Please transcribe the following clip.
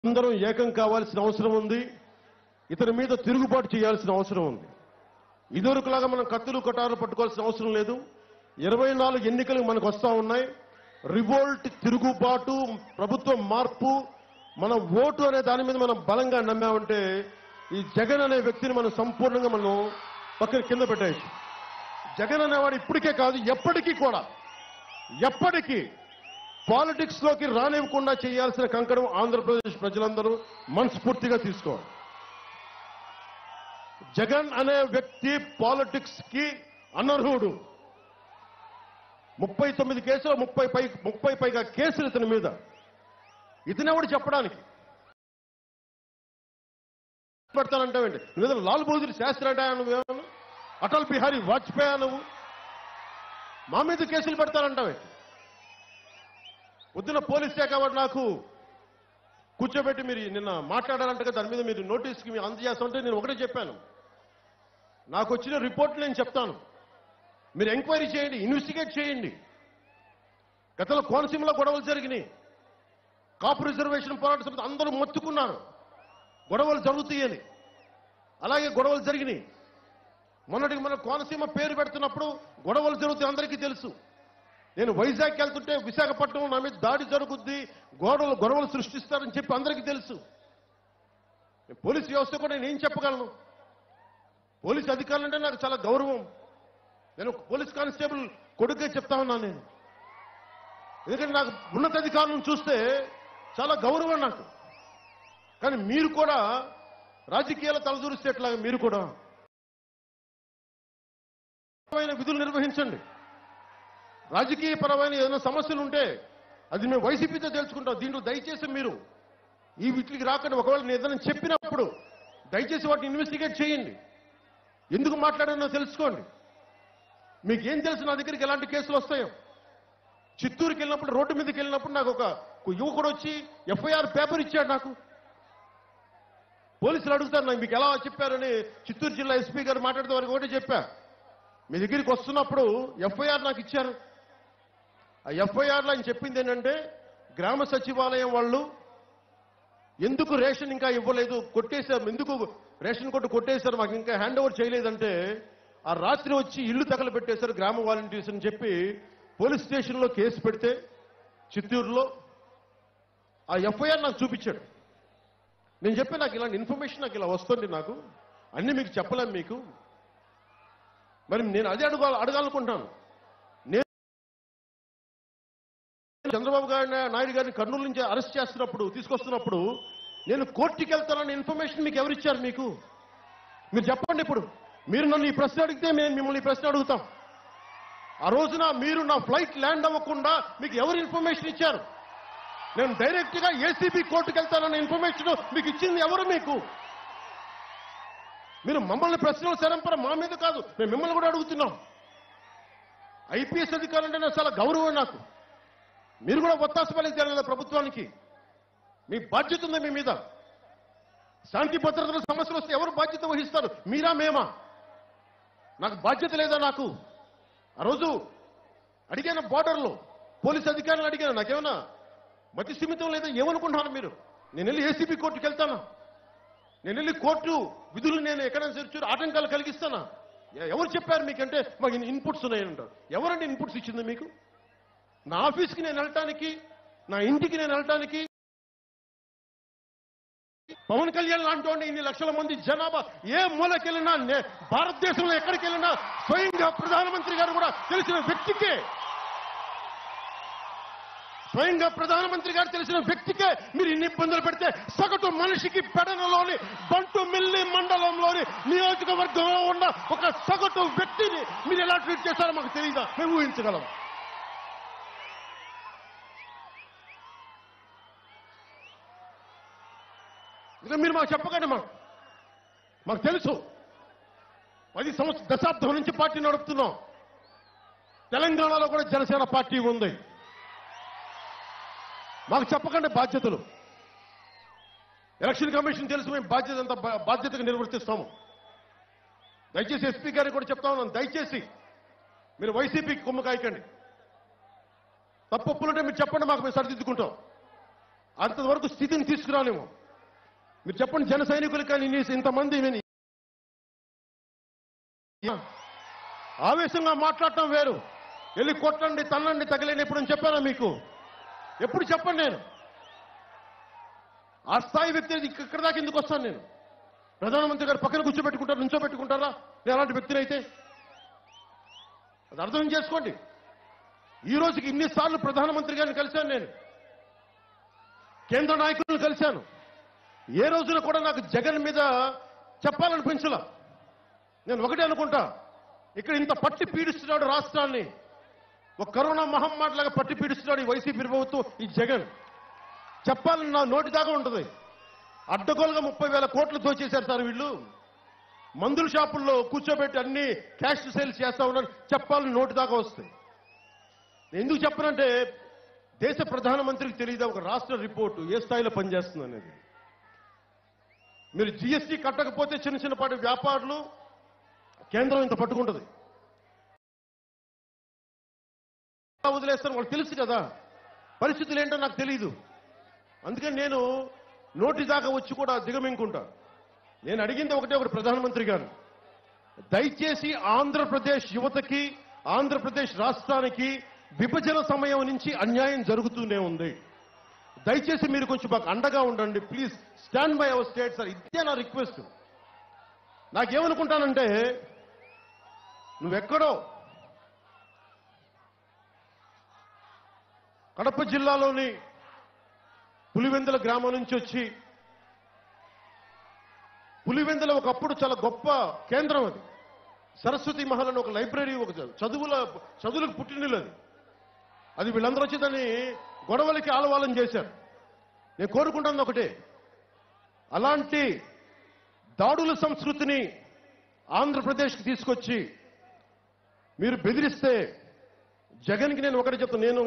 అందరం ఏకం కావాల్సిన అవసరం ఉంది ఇతని మీద తిరుగుబాటు చేయాల్సిన అవసరం ఉంది ఇదివరకులాగా మనం కత్తులు కటారు పట్టుకోవాల్సిన అవసరం లేదు ఇరవై నాలుగు ఎన్నికలు మనకు వస్తా ఉన్నాయి రివోల్ట్ తిరుగుబాటు ప్రభుత్వం మార్పు మన ఓటు అనే దాని మీద మనం బలంగా నమ్మామంటే ఈ జగన్ అనే వ్యక్తిని మనం సంపూర్ణంగా మనం పక్కన కింద పెట్టేయచ్చు జగన్ అనేవాడు ఇప్పటికే కాదు ఎప్పటికీ కూడా ఎప్పటికీ పాలిటిక్స్ లోకి రానివ్వకుండా చేయాల్సిన కంకణం ఆంధ్రప్రదేశ్ ప్రజలందరూ మనస్ఫూర్తిగా తీసుకోవాలి జగన్ అనే వ్యక్తి పాలిటిక్స్ కి అనర్హుడు ముప్పై తొమ్మిది కేసులు ముప్పై పై ముప్పై పైగా కేసులు ఇతని మీద ఇతనెవడు చెప్పడానికి పెడతానంటావేంటి నువ్వు లాల్ బహదూర్ శాస్త్రి అంటే నువ్వేమన్నా అటల్ బిహారీ వాజ్పేయి నువ్వు మా మీద కేసులు పెడతానంటావేంటి పొద్దున పోలీస్ శాఖ వాడు నాకు కూర్చోబెట్టి మీరు నిన్న మాట్లాడారంట కదా దాని మీద మీరు నోటీస్కి మీరు అందజేస్తుంటే నేను ఒకటే చెప్పాను నాకు వచ్చిన రిపోర్ట్ నేను చెప్తాను మీరు ఎంక్వైరీ చేయండి ఇన్వెస్టిగేట్ చేయండి గతంలో కోనసీమలో గొడవలు జరిగినాయి కాపు రిజర్వేషన్ పోరాట సమితి అందరూ మొత్తుకున్నారు గొడవలు జరుగుతాయని అలాగే గొడవలు జరిగినాయి మొన్నటికి మన కోనసీమ పేరు పెడుతున్నప్పుడు గొడవలు జరుగుతాయి అందరికీ తెలుసు నేను వైజాగ్ వెళ్తుంటే విశాఖపట్నం నా మీద దాడి జరుగుద్ది గొడవలు గొడవలు సృష్టిస్తారని చెప్పి అందరికీ తెలుసు పోలీస్ వ్యవస్థ కూడా నేను ఏం చెప్పగలను పోలీస్ అధికారులు అంటే నాకు చాలా గౌరవం నేను ఒక పోలీస్ కానిస్టేబుల్ కొడుకే చెప్తా ఉన్నాను నేను ఎందుకంటే నాకు ఉన్నతాధికారులను చూస్తే చాలా గౌరవం నాకు కానీ మీరు కూడా రాజకీయాల తలదూరిస్తే ఎట్లాగా మీరు కూడా పరమైన విధులు నిర్వహించండి రాజకీయ పరమైన ఏదైనా సమస్యలు ఉంటే అది మేము వైసీపీతో తెలుసుకుంటాం దీంట్లో దయచేసి మీరు ఈ వీటికి రాకండి ఒకవేళ నేను ఏదైనా చెప్పినప్పుడు దయచేసి వాటిని ఇన్వెస్టిగేట్ చేయండి ఎందుకు మాట్లాడానో తెలుసుకోండి మీకు ఏం తెలుసు నా దగ్గరికి ఎలాంటి కేసులు వస్తాయో చిత్తూరుకి వెళ్ళినప్పుడు రోడ్డు మీదకి వెళ్ళినప్పుడు నాకు ఒక యువకుడు వచ్చి ఎఫ్ఐఆర్ పేపర్ ఇచ్చాడు నాకు పోలీసులు అడుగుతారు నాకు మీకు ఎలా చెప్పారని చిత్తూరు జిల్లా ఎస్పీ గారు మాట్లాడితే వారికి ఒకటే చెప్పా మీ దగ్గరికి వస్తున్నప్పుడు ఎఫ్ఐఆర్ నాకు ఇచ్చారు ఆ ఎఫ్ఐఆర్లో ఆయన చెప్పింది ఏంటంటే గ్రామ సచివాలయం వాళ్ళు ఎందుకు రేషన్ ఇంకా ఇవ్వలేదు కొట్టేశారు ఎందుకు రేషన్ కొట్టు కొట్టేశారు మాకు ఇంకా హ్యాండ్ ఓవర్ చేయలేదంటే ఆ రాత్రి వచ్చి ఇల్లు తగలబెట్టేశారు గ్రామ వాలంటీర్స్ అని చెప్పి పోలీస్ స్టేషన్లో కేసు పెడితే చిత్తూరులో ఆ ఎఫ్ఐఆర్ నాకు చూపించాడు నేను చెప్పి నాకు ఇలాంటి ఇన్ఫర్మేషన్ నాకు ఇలా వస్తుంది నాకు అన్ని మీకు చెప్పలేం మీకు మరి నేను అదే అడుగు అడగాలనుకుంటాను నేను చంద్రబాబు గారి నాయుడు గారిని కర్నూలు నుంచి అరెస్ట్ చేస్తున్నప్పుడు తీసుకొస్తున్నప్పుడు నేను కోర్టుకి వెళ్తానన్న ఇన్ఫర్మేషన్ మీకు ఎవరిచ్చారు మీకు మీరు చెప్పండి ఇప్పుడు మీరు నన్ను ఈ ప్రశ్న అడిగితే మేము మిమ్మల్ని ఈ ప్రశ్న అడుగుతాం ఆ రోజున మీరు నా ఫ్లైట్ ల్యాండ్ అవ్వకుండా మీకు ఎవరు ఇన్ఫర్మేషన్ ఇచ్చారు నేను డైరెక్ట్ గా ఏసీబీ కోర్టుకు వెళ్తానన్న ఇన్ఫర్మేషన్ మీకు ఇచ్చింది ఎవరు మీకు మీరు మమ్మల్ని ప్రశ్నలు శరంపర మా మీద కాదు మేము మిమ్మల్ని కూడా అడుగుతున్నాం ఐపీఎస్ అధికారులు అంటే నాకు చాలా గౌరవం నాకు మీరు కూడా ఒత్తాస పలికి కదా ప్రభుత్వానికి మీ బాధ్యత ఉంది మీ మీద శాంతి భద్రతల సమస్యలు వస్తే ఎవరు బాధ్యత వహిస్తారు మీరా మేమా నాకు బాధ్యత లేదా నాకు ఆ రోజు అడిగాను బార్డర్లో పోలీస్ అధికారులు అడిగాను నాకేమన్నా మతి స్థిమితం లేదా ఏమనుకుంటున్నారు మీరు నేను వెళ్ళి ఏసీబీ కోర్టుకి వెళ్తాను నేను వెళ్ళి కోర్టు విధులు నేను ఎక్కడైనా సరిచూరు ఆటంకాలు కలిగిస్తానా ఎ- ఎవరు చెప్పారు మీకంటే మాకు ఇన్- ఇన్పుట్స్ ఉన్నాయంటారు ఎవరండి ఇన్పుట్స్ ఇచ్చింది మీకు నా ఆఫీస్కి నేను వెళ్ళటానికి నా ఇంటికి నేను వెళ్ళటానికి పవన్ కళ్యాణ్ లాంటి వాడిని ఇన్ని లక్షల మంది జనాభా ఏ మూలకెళ్ళినా నే- భారతదేశంలో ఎక్కడికి వెళ్ళినా స్వయంగా ప్రధానమంత్రి గారు కూడా తెలిసిన వ్యక్తికే స్వయంగా ప్రధానమంత్రి గారు తెలిసిన వ్యక్తికే మీరు ఇన్ని ఇబ్బందులు పెడితే సగటు మనిషికి పెడనలోని బంటు మిల్లి మండలంలోని నియోజకవర్గంలో ఉన్న ఒక సగటు వ్యక్తిని మీరు ఎలా ట్రీట్ చేస్తారో మాకు తెలియదా మేము ఊహించగలం ఇక మీరు మాకు చెప్పకండి మాకు మాకు తెలుసు పది సంవత్సరం దశాబ్దం నుంచి పార్టీ నడుపుతున్నాం తెలంగాణలో కూడా జనసేన పార్టీ ఉంది మాకు చెప్పకండి బాధ్యతలు ఎలక్షన్ కమిషన్ తెలుసు మేము బాధ్యత అంతా బా- బాధ్యతగా నిర్వర్తిస్తాము దయచేసి ఎస్పీ గారికి కూడా చెప్తా ఉన్నాను దయచేసి మీరు వైసీపీకి కొమ్ము కాయకండి తప్పులుంటే మీరు చెప్పండి మాకు మేము సరిదిద్దుకుంటాం అంతవరకు స్థితిని తీసుకురాలేము మీరు చెప్పండి జన సైనికులు కానీ ఇన్ని- ఇంతమంది విని ఆవేశంగా మాట్లాడటం వేరు వెళ్ళి కొట్టండి తన్నండి తగిలేని ఎప్పుడు చెప్పానా మీకు ఎప్పుడు చెప్పండి నేను ఆ స్థాయి వ్యక్తి ఇక్క- ఇక్కడ దాకా ఎందుకు వస్తాను నేను ప్రధానమంత్రి గారు పక్కన కూర్చోబెట్టుకుంటారు నుంచోబెట్టుకుంటారా నేను అలాంటి వ్యక్తిని అయితే అది అర్థం చేసుకోండి ఈ రోజుకి ఇన్నిసార్లు ప్రధానమంత్రి గారిని కలిశాను నేను కేంద్ర నాయకులను కలిశాను ఏ రోజున కూడా నాకు జగన్ మీద చెప్పాలనిపించలా నేను ఒకటే అనుకుంటా ఇక్కడ ఇంత పట్టి పీడిస్తున్నాడు రాష్ట్రాన్ని ఒక కరోనా మహమ్మారిలాగా పట్టి పీడిస్తున్నాడు ఈ వైసీపీ ప్రభుత్వం ఈ జగన్ చెప్పాలని నా నోటి దాకా ఉంటుంది అడ్డగోలుగా ముప్పై వేల కోట్లు దోచేశారు సార్ వీళ్ళు మందుల షాపుల్లో కూర్చోబెట్టి అన్ని క్యాష్ సేల్స్ చేస్తా ఉన్నారు చెప్పాలని నోటి దాకా వస్తాయి నేను ఎందుకు చెప్పనంటే దేశ ప్రధానమంత్రికి తెలియదా ఒక రాష్ట్ర రిపోర్టు ఏ స్థాయిలో పనిచేస్తుంది అనేది మీరు జిఎస్టీ కట్టకపోతే చిన్న చిన్నపాటి వ్యాపారులు కేంద్రం ఇంత పట్టుకుంటుంది ఎలా వదిలేస్తారు వాళ్ళకి తెలుసు కదా పరిస్థితులు ఏంటో నాకు తెలియదు అందుకని నేను నోటి దాకా వచ్చి కూడా దిగమింగుకుంటా నేను అడిగింది ఒకటే ఒకటి ప్రధానమంత్రి గారు దయచేసి ఆంధ్రప్రదేశ్ యువతకి ఆంధ్రప్రదేశ్ రాష్ట్రానికి విభజన సమయం నుంచి అన్యాయం జరుగుతూనే ఉంది దయచేసి మీరు కొంచెం మాకు అండగా ఉండండి please stand by our state sir ఇదే నా రిక్వెస్ట్ నాకేమనుకుంటానంటే నువ్వెక్కడో కడప జిల్లాలోని పులివెందుల గ్రామం నుంచి వచ్చి పులివెందుల ఒకప్పుడు చాలా గొప్ప కేంద్రం అది సరస్వతి మహల్ అని ఒక లైబ్రరీ ఒక చదువుల చదువులకు పుట్టినది అది అది వీళ్ళందరూ వచ్చి దాన్ని గొడవలకి ఆలవాలం చేశారు నేను కోరుకుంటాను ఒకటే అలాంటి దాడుల సంస్కృతిని ఆంధ్రప్రదేశ్కి తీసుకొచ్చి మీరు బెదిరిస్తే జగన్కి నేను ఒకటి చెప్తాను నేను